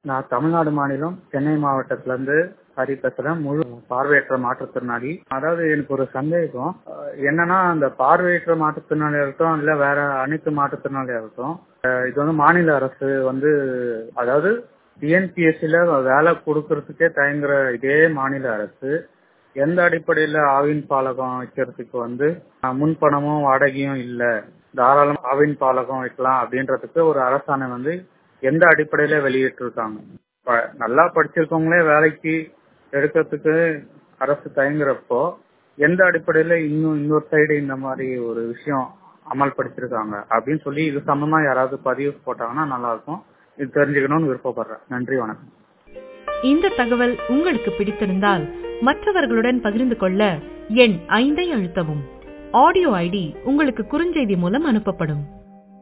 நான் தமிழ்நாடு மாநிலம் சென்னை மாவட்டத்துல இருந்து ஹரி பேசுறேன் முழு பார்வையற்ற மாற்றுத்திறனாளி அதாவது எனக்கு ஒரு சந்தேகம் அஹ் என்னன்னா அந்த பார்வையற்ற மாற்றுத்திறனாளியா இருக்கட்டும் இல்ல வேற அனைத்து மாற்றுத்திறனாளியா இருக்கட்டும் அஹ் இது வந்து மாநில அரசு வந்து அதாவது டிஎன்பிஎஸ்சில வேலை கொடுக்கறதுக்கே தயங்குற இதே மாநில அரசு எந்த அடிப்படையில ஆவின் பாலகம் வைக்கிறதுக்கு வந்து அஹ், முன்பணமும் வாடகையும் இல்ல தாராளம் ஆவின் பாலகம் வைக்கலாம் அப்படின்றதுக்கு ஒரு அரசாணை வந்து எந்த அடிப்படையில வெளியிட்டிருக்காங்க இப்ப நல்லா படிச்சிருக்கவங்களே வேலைக்கு எடுக்கிறதுக்கு அரசு தயங்குறப்போ எந்த அடிப்படையில இன்னும் இன்னொரு சைடு இந்த மாதிரி ஒரு விஷயம் அமல்படுத்திருக்காங்க அப்படின்னு சொல்லி இது சம்பந்தமா யாராவது பதிவு போட்டாங்கன்னா நல்லா இருக்கும் இது தெரிஞ்சுக்கணும்னு விருப்பப்படுறேன் நன்றி வணக்கம் இந்த தகவல் உங்களுக்கு பிடித்திருந்தால் மற்றவர்களுடன் பகிர்ந்து கொள்ள எண் ஐந்தை அழுத்தவும் ஆடியோ ஐடி உங்களுக்கு குறுஞ்செய்தி மூலம் அனுப்பப்படும்